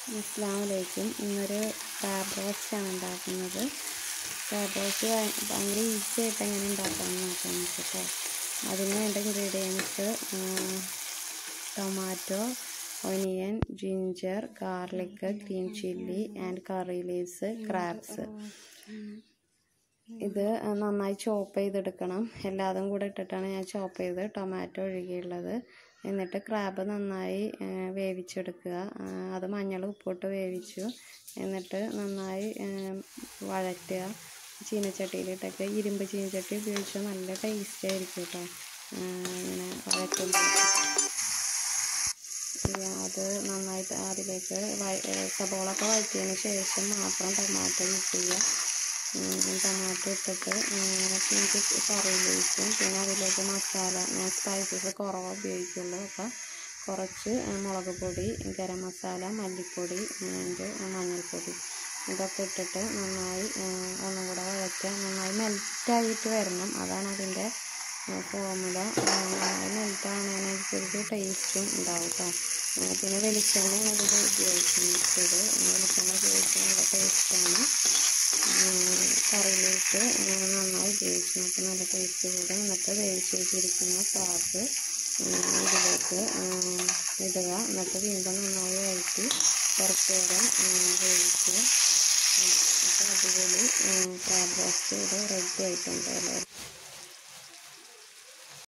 അസ്സാമലൈക്കും ഇന്നൊരു ക്രാബ് റോസ്റ്റാണ് ഉണ്ടാക്കുന്നത് ക്രാബ് റോസ്റ്റ് ഭയങ്കര ഈസി ആയിട്ട് എങ്ങനെ ഉണ്ടാക്കാമെന്ന് നോക്കാം നമുക്ക് കേട്ടോ അതിന് വേണ്ട ingredients tomato onion ginger garlic green chilli and curry leaves crabs ഇത് നന്നായി ചോപ്പ് ചെയ്തെടുക്കണം എല്ലാതും കൂടെ ഇട്ടിട്ടാണ് ഞാൻ ചോപ്പ് ചെയ്ത് ടൊമാറ്റോ ഒഴുകിയുള്ളത് എന്നിട്ട് ക്രാബ് നന്നായി വേവിച്ചെടുക്കുക അത് മഞ്ഞൾ ഉപ്പിട്ട് വേവിച്ചു എന്നിട്ട് നന്നായി വഴറ്റുക ചീനച്ചട്ടിയിലിട്ടൊക്കെ ഇരുമ്പ് ചീനച്ചട്ടി ഉപയോഗിച്ചാൽ നല്ല ടേസ്റ്റ് ആയിരിക്കും കേട്ടോ ഇങ്ങനെ വഴറ്റുമ്പോൾ അത് നന്നായിട്ട് അതിലേക്ക് സബോളൊക്കെ വഴറ്റിയതിന് ശേഷം മാത്രം ടൊമാറ്റോ യൂസ് ചെയ്യുക ടൊമാറ്റോ ഇട്ടിട്ട് എനിക്ക് കറി ഉപയോഗിക്കും പിന്നെ അതിലേക്ക് മസാല ഞാൻ സ്പൈസസ് കുറവ് ഉപയോഗിക്കുള്ളൂ അപ്പോൾ കുറച്ച് മുളക് പൊടി ഗരം മസാല മല്ലിപ്പൊടി ആൻഡ് മഞ്ഞൾപ്പൊടി ഇതൊക്കെ ഇട്ടിട്ട് നന്നായി ഒന്നും കൂടെ വഴറ്റുക നന്നായി മെൽറ്റായിട്ട് വരണം അതാണ് അതിൻ്റെ ഫോമുല നന്നായി മെൽറ്റാവുന്നതിനനുസരിച്ച് ടേസ്റ്റും ഉണ്ടാവും കേട്ടോ പിന്നെ വെളിച്ചെണ്ണയാണ് ഇതിൽ ഉപയോഗിക്കുന്നത് വെളിച്ചെണ്ണ ഉപയോഗിച്ച് നല്ല ടേസ്റ്റാണ് കറിയിലേക്ക് നന്നായി ഉപയോഗിച്ചു അപ്പോൾ നല്ല ടേസ്റ്റ് കൂടെ എന്നിട്ട് വേവിച്ച് വെച്ചിരിക്കുന്ന ക്രാബ് ഇതിലേക്ക് ഇടുക എന്നിട്ട് വീണ്ടും നന്നായി വഴറ്റി കുറച്ച് നേരം വേവിച്ച് അപ്പോൾ അടിപൊളി ക്രാബ് റോസ്റ്റ് ഇവിടെ റെഡി ആയിട്ടുണ്ട് എല്ലാവർക്കും